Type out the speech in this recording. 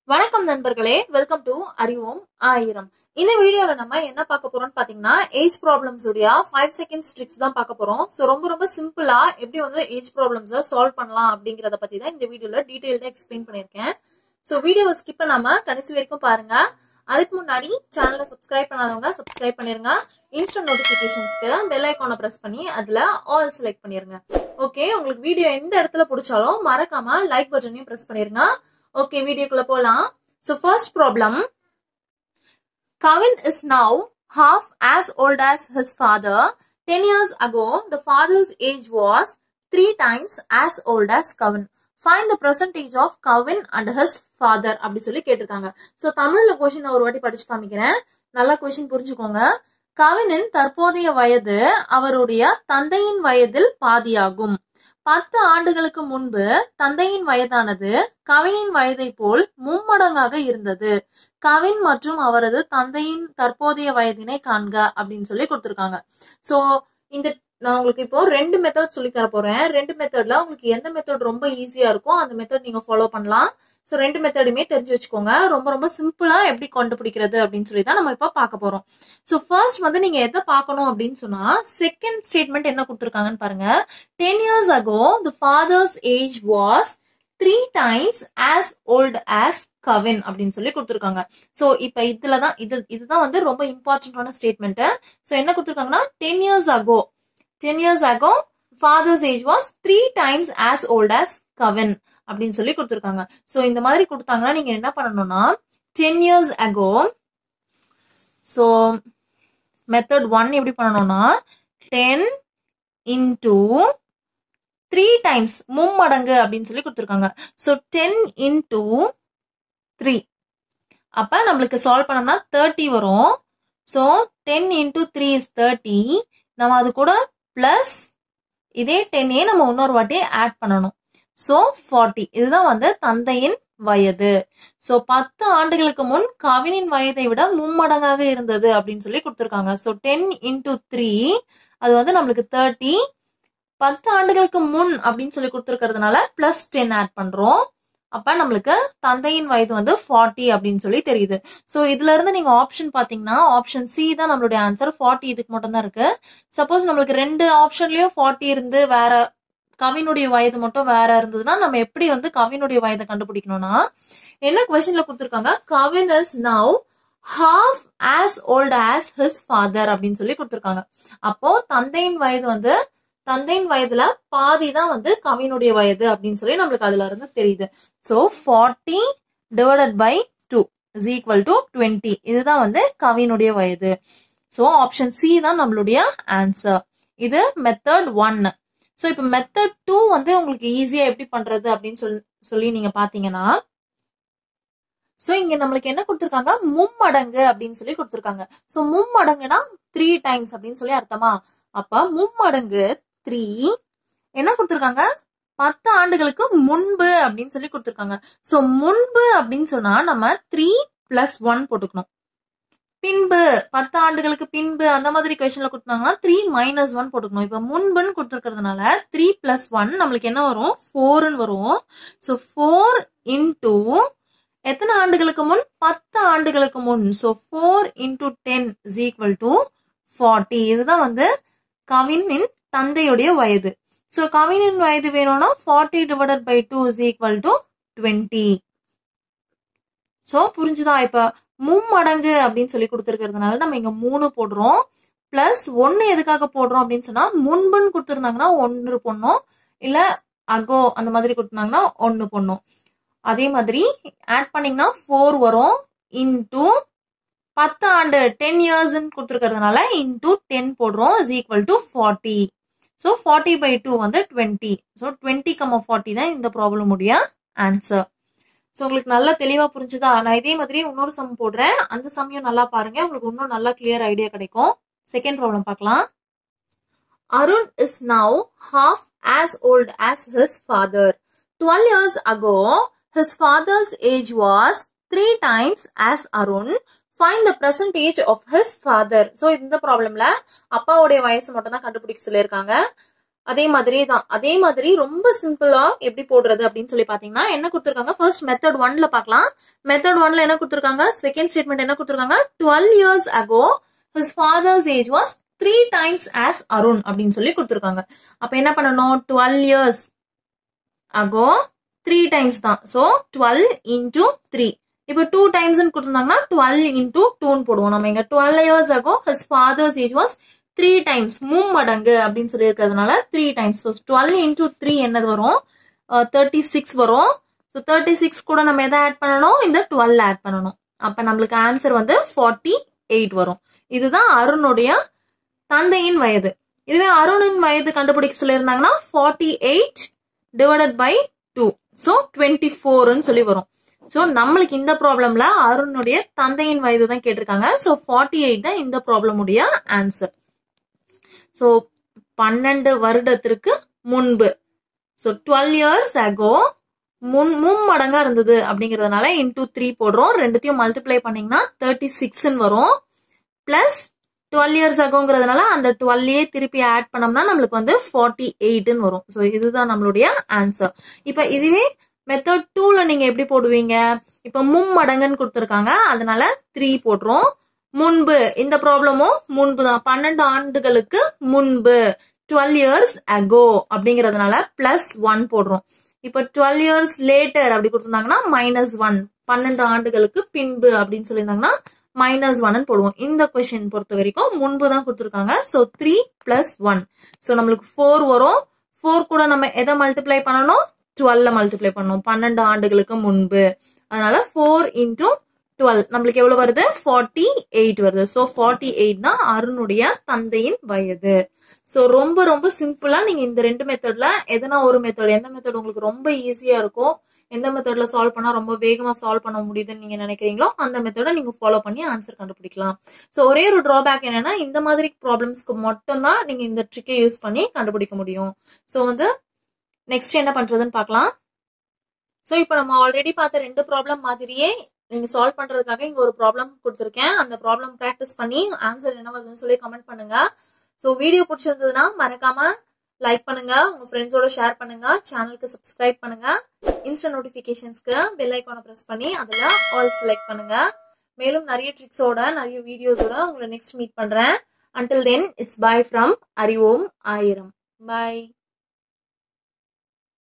வணக்கம் நண்பர்களே welcome to அறிவோம் ஆயிரம் இந்த வீடியோல நம்ம என்ன பார்க்க போறோம்னு பாத்தீங்கன்னா ஏஜ் ப்ராப்ளம்ஸ் உடைய ஃபைவ் செகண்ட்ஸ் ட்ரிக்ஸ் தான் பார்க்க போறோம் ஸோ ரொம்ப ரொம்ப சிம்பிளா எப்படி வந்து ஏஜ் ப்ராப்ளம்ஸை சால்வ் பண்ணலாம் அப்படிங்கறத பத்தி தான் இந்த வீடியோல டீடைல்டா எக்ஸ்பிளைன் பண்ணிருக்கேன் ஸோ வீடியோவை ஸ்கிப் பண்ணாம கடைசி வரைக்கும் பாருங்க அதுக்கு முன்னாடி சேனலை சப்ஸ்கிரைப் பண்ணாதவங்க சப்ஸ்கிரைப் பண்ணிருங்க இன்ஸ்டன்ட் நோட்டிபிகேஷன்ஸ்க்கு பெல் ஐக்கானை பிரஸ் பண்ணி அதுல ஆல் செலக்ட் பண்ணிருங்க ஓகே உங்களுக்கு வீடியோ எந்த இடத்துல பிடிச்சாலும் மறக்காம லைக் பட்டனையும் பிரஸ் பண்ணிருங்க ஓகே வீடியோக்குள்ள போலாம் so first problem Kavin is now half as old as his father. Ten years ago, the father's age was three times as old as Kavin. Find the present age of Kavin and his father அப்படி சொல்லி கேட்டிருக்காங்க so தமிழ்ல question ஒரு வாட்டி படிச்சு காமிக்கிறேன் நல்லா question புரிஞ்சுக்கோங்க கவினின் தற்போதைய வயது அவருடைய தந்தையின் வயதில் பாதியாகும் பத்து ஆண்டுகளுக்கு முன்பு தந்தையின் வயதானது கவினின் வயதை போல் மும்மடங்காக இருந்தது கவின் மற்றும் அவரது தந்தையின் தற்போதைய வயதினை காண்க அப்படின்னு சொல்லி கொடுத்துருக்காங்க சோ இந்த நான் உங்களுக்கு இப்போ ரெண்டு மெத்தட் சொல்லி தர போறேன் ரெண்டு மெத்தட்ல உங்களுக்கு எந்த மெத்தட் ரொம்ப ஈஸியா இருக்கோ அந்த மெத்தட் நீங்க ஃபாலோ பண்ணலாம் ஸோ ரெண்டு மெத்தடுமே தெரிஞ்சு வச்சுக்கோங்க ரொம்ப ரொம்ப சிம்பிளா எப்படி கண்டுபிடிக்கிறது அப்படின்னு சொல்லி தான் நம்ம இப்போ பார்க்க போறோம் ஸோ ஃபர்ஸ்ட் வந்து நீங்க எதை பார்க்கணும் அப்படின்னு சொன்னா செகண்ட் ஸ்டேட்மெண்ட் என்ன கொடுத்துருக்காங்கன்னு பாருங்க ten years ago the father's age was three times as old as Kavin அப்படின்னு சொல்லி கொடுத்துருக்காங்க ஸோ இப்போ இதுல தான் இது இதுதான் வந்து ரொம்ப இம்பார்ட்டன்டான ஸ்டேட்மெண்ட் ஸோ என்ன கொடுத்துருக்காங்கன்னா ten years ago ten years ago father's age was three times as old as Kavin அப்படின்னு சொல்லி கொடுத்துருக்காங்க ஸோ இந்த மாதிரி கொடுத்தாங்கன்னா நீங்க என்ன பண்ணணும்னா ten years ago so method one எப்படி பண்ணணும்னா டென் இன்டூ த்ரீ டைம்ஸ் மும்மடங்கு அப்படின்னு சொல்லி கொடுத்துருக்காங்க ஸோ டென் இன்டூ த்ரீ அப்போ நம்மளுக்கு சால்வ் பண்ணோம்னா தேர்ட்டி வரும் so ten into three is thirty நம்ம அது கூட ப்ளஸ் இதே டென்னையே நம்ம இன்னொரு வாட்டி ஆட் பண்ணணும் ஸோ ஃபார்ட்டி இதுதான் வந்து தந்தையின் வயது ஸோ பத்து ஆண்டுகளுக்கு முன் கவினின் வயதை விட மும்மடங்காக இருந்தது அப்படின்னு சொல்லி கொடுத்துருக்காங்க ஸோ டென் இன்டூ த்ரீ அது வந்து நம்மளுக்கு தேர்ட்டி பத்து ஆண்டுகளுக்கு முன் அப்படின்னு சொல்லி கொடுத்துருக்கிறதுனால பிளஸ் டென் ஆட் பண்றோம் அப்ப நம்மளுக்கு தந்தையின் வயது வந்து ஃபார்ட்டி அப்படின்னு சொல்லி தெரியுது ஸோ இதுல இருந்து நீங்க ஆப்ஷன் பாத்தீங்கன்னா ஆப்ஷன் சி தான் நம்மளுடைய ஆன்சர் ஃபார்ட்டி இதுக்கு மட்டும் தான் இருக்கு சப்போஸ் நம்மளுக்கு ரெண்டு ஆப்ஷன்லயும் ஃபார்ட்டி இருந்து வேற கவினுடைய வயது மட்டும் வேற இருந்ததுன்னா நம்ம எப்படி வந்து கவினுடைய வயதை கண்டுபிடிக்கணும்னா என்ன கொஸ்டின்ல கொடுத்துருக்காங்க Kavin is now half as old as his father அப்படின்னு சொல்லி கொடுத்துருக்காங்க அப்போ தந்தையின் வயது வந்து தந்தையின் வயதுல பாதி தான் வந்து கவினுடைய வயது அப்படின்னு சொல்லி நம்மளுக்கு அதுல இருந்து தெரியுது so forty divided by two is equal to twenty இதுதான் வந்து கவினுடைய வயது ஸோ ஆப்ஷன் சி தான் நம்மளுடைய ஆன்சர் இது மெத்தட் ஒன் ஸோ இப்போ மெத்தட் டூ வந்து உங்களுக்கு ஈஸியா எப்படி பண்றது அப்படின்னு சொல்லி சொல்லி நீங்க பாத்தீங்கன்னா ஸோ இங்க நம்மளுக்கு என்ன கொடுத்துருக்காங்க மும்மடங்கு அப்படின்னு சொல்லி கொடுத்துருக்காங்க ஸோ மும்மடங்குனா த்ரீ டைம்ஸ் அப்படின்னு சொல்லி அர்த்தமா அப்ப மும்மடங்கு த்ரீ என்ன கொடுத்துருக்காங்க பத்து ஆண்டுகளுக்கு முன்பு அப்படின்னு சொல்லி கொடுத்துருக்காங்க ஸோ முன்பு அப்படின்னு சொன்னா நம்ம த்ரீ பிளஸ் ஒன் போட்டுக்கணும் பின்பு பத்து ஆண்டுகளுக்கு பின்பு அந்த மாதிரி கொஸ்டின்ல கொடுத்தாங்கன்னா த்ரீ மைனஸ் ஒன் போட்டுக்கணும் இப்போ முன்புன்னு கொடுத்துருக்கிறதுனால த்ரீ பிளஸ் ஒன் நம்மளுக்கு என்ன வரும் ஃபோர்னு வரும் ஸோ ஃபோர் இன்டூ எத்தனை ஆண்டுகளுக்கு முன் பத்து ஆண்டுகளுக்கு முன் so four into ten is equal to forty இதுதான் வந்து கவினின் தந்தையுடைய வயது ஸோ கவினின் வயது வேணும்னா forty divided by two is equal to twenty so புரிஞ்சுதா இப்போ மும்மடங்கு அப்படின்னு சொல்லி கொடுத்துருக்கிறதுனால நம்ம இங்க மூணு போடுறோம் பிளஸ் ஒன்னு எதுக்காக போடுறோம் அப்படின்னு சொன்னா முன்புன்னு கொடுத்துருந்தாங்கன்னா ஒன்று பொண்ணும் இல்ல அகோ அந்த மாதிரி கொடுத்துருந்தாங்கன்னா ஒன்னு பொண்ணும் அதே மாதிரி ஆட் பண்ணீங்கன்னா ஃபோர் வரும் இன்டூ பத்து ஆண்டு டென் இயர்ஸ்ன்னு கொடுத்துருக்கிறதுனால இன்டூ டென் போடுறோம் is equal to forty so forty by two வந்து டுவெண்ட்டி ஸோ டுவெண்ட்டி கம்ம ஃபார்ட்டி தான் இந்த ப்ராப்ளம் உடைய ஆன்சர் ஸோ உங்களுக்கு நல்லா தெளிவா புரிஞ்சுதா நான் இதே மாதிரி இன்னொரு சம் போடுறேன் அந்த சமயம் நல்லா பாருங்க உங்களுக்கு இன்னும் நல்லா கிளியர் ஐடியா கிடைக்கும் செகண்ட் ப்ராப்ளம் பார்க்கலாம் Arun is now half as old as his father twelve years ago his father's age was three times as Arun find the present age of his father so இந்த ப்ராப்ளம்ல அப்பாவுடைய வயசு மட்டும் தான் கண்டுபிடிக்க சொல்லியிருக்காங்க அதே மாதிரி தான் அதே மாதிரி ரொம்ப சிம்பிளா எப்படி போடுறது அப்படின்னு சொல்லி பாத்தீங்கன்னா என்ன கொடுத்துருக்காங்க ஃபர்ஸ்ட் மெத்தட் ஒன்ல பார்க்கலாம் மெத்தட் ஒன்ல என்ன கொடுத்துருக்காங்க செகண்ட் ஸ்டேட்மெண்ட் என்ன கொடுத்துருக்காங்க twelve years ago his father's age was three times as Arun அப்படின்னு சொல்லி கொடுத்துருக்காங்க அப்ப என்ன பண்ணணும் twelve years ago three times தான் ஸோ டுவெல் இன்டூ த்ரீ இப்போ டூ டைம்ஸ் கொடுத்துருந்தாங்கன்னா டுவெல் இன்டூ டூன்னு போடுவோம் நம்ம இங்க twelve years ago his father's age was three times மும்மடங்கு அப்படின்னு சொல்லி இருக்கிறதுனால three times so twelve into three என்னது வரும் தேர்ட்டி சிக்ஸ் வரும் ஸோ தேர்ட்டி சிக்ஸ் கூட நம்ம எதை ஆட் பண்ணணும் இந்த டுவெல் ஆட் பண்ணணும் அப்போ நம்மளுக்கு ஆன்சர் வந்து ஃபார்ட்டி எயிட் வரும் இதுதான் அருணுடைய தந்தையின் வயது இதுவே அருணின் வயது கண்டுபிடிக்க சொல்லியிருந்தாங்கன்னா forty eight divided by two so twenty ஃபோர்னு சொல்லி வரும் ஸோ நம்மளுக்கு இந்த ப்ராப்ளம்ல அருணுடைய தந்தையின் வயது தான் கேட்டிருக்காங்க ஸோ ஃபார்ட்டி எயிட் தான் இந்த ப்ராப்ளமுடைய ஆன்சர் ஸோ பன்னெண்டு வருடத்திற்கு முன்பு ஸோ டுவெல் இயர்ஸ் அகோ முன் மும்மடங்கா இருந்தது அப்படிங்கிறதுனால இன்டூ த்ரீ போடுறோம் ரெண்டுத்தையும் மல்டிப்ளை பண்ணீங்கன்னா தேர்ட்டி சிக்ஸ்ன்னு வரும் பிளஸ் டுவெல் இயர்ஸ் ஆகுங்கிறதுனால அந்த டுவெல்லையே திருப்பி ஆட் பண்ணோம்னா நம்மளுக்கு வந்து ஃபார்ட்டி எயிட்னு வரும் ஸோ இதுதான் நம்மளுடைய ஆன்சர் இப்போ இதுவே மெத்தட் டூல நீங்க எப்படி போடுவீங்க இப்போ மும்மடங்குன்னு கொடுத்துருக்காங்க அதனால த்ரீ போடுறோம் முன்பு இந்த ப்ராப்ளமும் முன்பு தான் பன்னெண்டு ஆண்டுகளுக்கு முன்பு டுவெல் இயர்ஸ் அகோ அப்படிங்கிறதுனால பிளஸ் ஒன் போடுறோம் இப்போ டுவெல் இயர்ஸ் லேட்டர் அப்படி கொடுத்துருந்தாங்கன்னா மைனஸ் ஒன் பன்னெண்டு ஆண்டுகளுக்கு பின்பு அப்படின்னு சொல்லியிருந்தாங்கன்னா மைனஸ் ஒன்னு போடுவோம் இந்த கொஸ்டின் பொறுத்த வரைக்கும் முன்பு தான் கொடுத்துருக்காங்க so three plus one so நம்மளுக்கு ஃபோர் வரும் ஃபோர் கூட நம்ம எதை மல்டிப்ளை பண்ணணும் டுவெல்ல மல்டிப்ளை பண்ணணும் பன்னெண்டு ஆண்டுகளுக்கு முன்பு அதனால ஃபோர் இன்டூ டுவெல் நம்மளுக்கு எவ்வளவு வருது ஃபார்ட்டி எயிட் வருது ஸோ ஃபார்ட்டி எயிட் தான் அருணுடைய தந்தையின் வயது ஸோ ரொம்ப ரொம்ப சிம்பிளா நீங்க இந்த ரெண்டு மெத்தட்ல எதனா ஒரு மெத்தட் எந்த மெத்தட் உங்களுக்கு ரொம்ப ஈஸியா இருக்கும் எந்த மெத்தட்ல சால்வ் பண்ணா ரொம்ப வேகமா சால்வ் பண்ண முடியுதுன்னு நீங்க நினைக்கிறீங்களோ அந்த மெத்தடை நீங்க ஃபாலோ பண்ணி ஆன்சர் கண்டுபிடிக்கலாம் ஸோ ஒரே ஒரு டிராபேக் என்னன்னா இந்த மாதிரி ப்ராப்ளம்ஸ்க்கு மட்டும் தான் நீங்க இந்த ட்ரிக்கை யூஸ் பண்ணி கண்டுபிடிக்க முடியும் ஸோ வந்து நெக்ஸ்ட் என்ன பண்றதுன்னு பார்க்கலாம் ஸோ இப்போ நம்ம ஆல்ரெடி பார்த்த ரெண்டு ப்ராப்ளம் மாதிரியே நீங்க சால்வ் பண்றதுக்காக இங்க ஒரு ப்ராப்ளம் கொடுத்துருக்கேன் அந்த ப்ராப்ளம் ப்ராக்டிஸ் பண்ணி ஆன்சர் என்ன வருதுன்னு சொல்லி கமெண்ட் பண்ணுங்க ஸோ வீடியோ பிடிச்சிருந்ததுன்னா மறக்காம லைக் பண்ணுங்க உங்க ஃப்ரெண்ட்ஸோட ஷேர் பண்ணுங்க சேனலுக்கு சப்ஸ்கிரைப் பண்ணுங்க இன்ஸ்டன்ட் நோட்டிபிகேஷன்ஸ்க்கு பெல் ஐக்கானை ப்ரெஸ் பண்ணி அதுல ஆல் செலக்ட் பண்ணுங்க மேலும் நிறைய ட்ரிக்ஸோட நிறைய வீடியோஸோட உங்களை நெக்ஸ்ட் மீட் பண்றேன் until then it's bye from Arivom Aayiram by